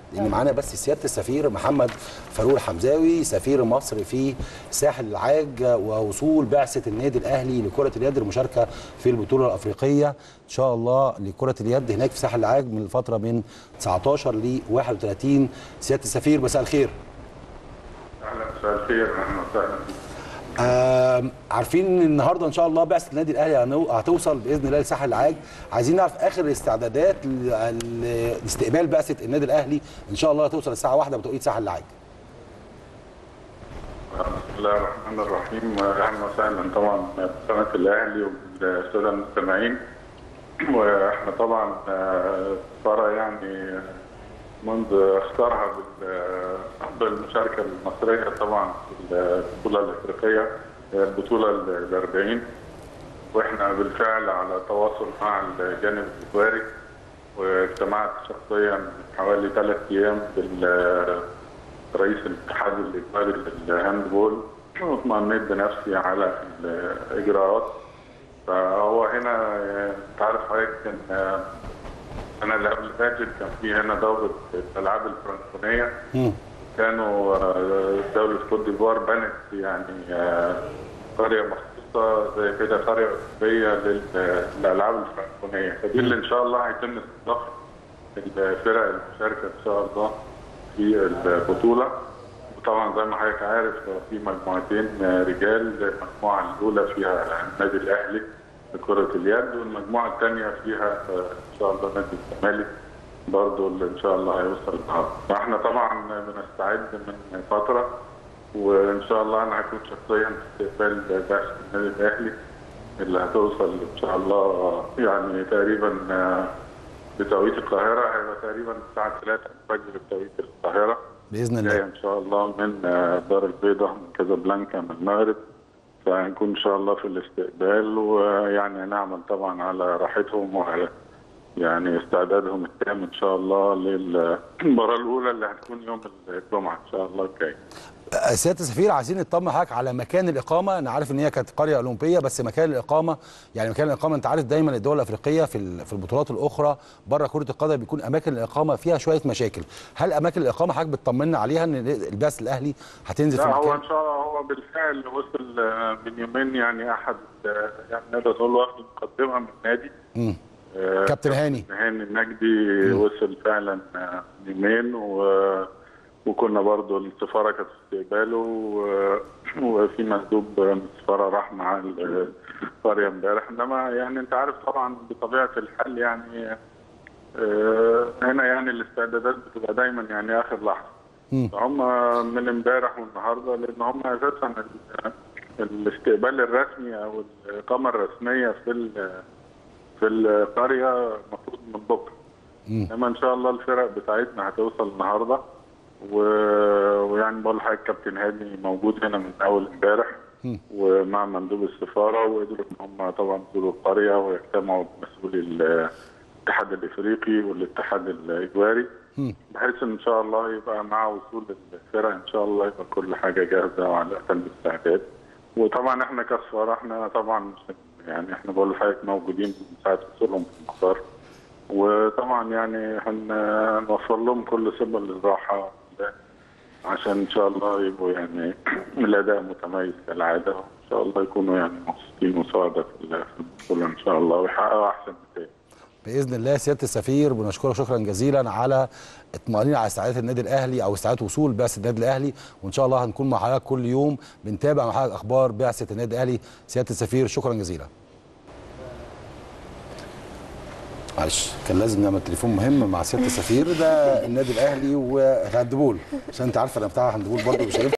لان معانا بس سياده السفير محمد فاروق الحمزاوي سفير مصر في ساحل العاج ووصول بعثه النادي الاهلي لكره اليد للمشاركه في البطوله الافريقيه ان شاء الله لكره اليد هناك في ساحل العاج من الفتره من 19 ل 31 سياده السفير مساء الخير اهلا مساء الخير اهلا وسهلا بك. آه عارفين ان النهارده ان شاء الله بعثه النادي الاهلي هنو- هتوصل باذن الله لساحل العاج عايزين نعرف اخر الاستعدادات ل- ل- لاستقبال بعثه النادي الاهلي ان شاء الله هتوصل الساعه 1 بتوقيت ساحل العاج بسم الله الرحمن الرحيم اهلا وسهلا طبعا بقناه الاهلي وبالساده المستمعين واحنا طبعا آه، السفاره يعني منذ اختارها بال- بالمشاركه المصريه طبعا في البطوله الافريقيه هي البطوله ال 40 واحنا بالفعل على تواصل مع الجانب الاجباري واجتمعت شخصيا من حوالي ثلاث ايام بال رئيس الاتحاد الاجباري للهاندبول واطمئنيت بنفسي على الاجراءات فهو هنا آه، انت عارف حضرتك كان آه، السنه اللي قبل اللي فاتت كان في هنا دوره الالعاب الفرنسيه مم. كانوا آه، دولة كوت ديفوار بنت يعني آه، قرية مخصوصة زي كده قرية أوروبية لل- للألعاب الفرنسية فدي اللي إن شاء الله هيتم استضافة الفرق المشاركة إن شاء الله في البطولة وطبعا زي ما حضرتك عارف في مجموعتين آه، رجال المجموعة الأولى فيها النادي الأهلي لكرة اليد والمجموعة الثانية فيها آه، إن شاء الله نادي الزمالك برضه اللي ان شاء الله هيوصل النهارده فاحنا طبعا بنستعد من فتره وان شاء الله انا هكون شخصيا في استقبال بعثه النادي الاهلي اللي هتوصل ان شاء الله يعني تقريبا آه، بتوقيت القاهره هيبقى تقريبا الساعه 3 الفجر بتوقيت القاهره باذن جايه الله ان شاء الله من آه، دار البيضاء من كازابلانكا من المغرب فهنكون ان شاء الله في الاستقبال ويعني هنعمل طبعا على راحتهم وعلى يعني استعدادهم التام ان شاء الله للمباراه الاولى اللي هتكون يوم الجمعه ان شاء الله الجاي. آه، سياده السفير عايزين نطمن حضرتك على مكان الاقامه انا عارف ان هي كانت قريه اولمبيه بس مكان الاقامه يعني مكان الاقامه انت عارف دايما الدول الافريقيه في ال- في البطولات الاخرى بره كره القدم بيكون اماكن الاقامه فيها شويه مشاكل هل اماكن الاقامه حضرتك بتطمنا عليها ان البعث الاهلي هتنزل لا في هو مكان ان شاء الله هو بالفعل وصل آه، من يومين يعني احد آه، يعني نقدر نقول واخد مقدمه من النادي مم. آه، كابتن هاني هاني النجدي وصل فعلا آه، يومين و... وكنا برضو السفارة كانت في استقباله و... وفي مندوب من السفارة راح مع القرية امبارح انما يعني انت عارف طبعا بطبيعة الحال يعني آه، هنا يعني الاستعدادات بتبقى دايما يعني اخر لحظة مم. هم من امبارح والنهارده لان هم اساسا ال- الاستقبال الرسمي او الاقامه الرسميه في ال- في القريه المفروض من بكره مم. انما ان شاء الله الفرق بتاعتنا هتوصل النهارده و... ويعني بقول لحضرتك كابتن هادي موجود هنا من اول امبارح مم. ومع مندوب السفاره وقدروا ان هم طبعا يزوروا القريه ويجتمعوا بمسؤولي الاتحاد الافريقي والاتحاد الاجواري مم. بحيث ان شاء الله يبقى مع وصول الفرق ان شاء الله يبقى كل حاجه جاهزه وعلى اتم استعداد وطبعا احنا كسفاره احنا طبعا مش- يعني احنا بقول لحضرتك موجودين من ساعه وصولهم في المختار وطبعا يعني هنوفر لهم كل سبل الراحه عشان ان شاء الله يبقوا يعني الاداء متميز كالعاده وان شاء الله يكونوا يعني مبسوطين وسعداء في في البطوله ان شاء الله ويحققوا احسن نتائج باذن الله سياده السفير بنشكرك شكرا جزيلا على اطمئنان على استعدادات النادي الاهلي او استعداد وصول بعثه النادي الاهلي وان شاء الله هنكون مع حضرتك كل يوم بنتابع مع حضرتك اخبار بعثه النادي الاهلي سياده السفير شكرا جزيلا معلش كان لازم نعمل تليفون مهم مع سياده السفير ده النادي الاهلي وهاندبول عشان انت عارفه انا بتاع هاندبول برضه مش هينفع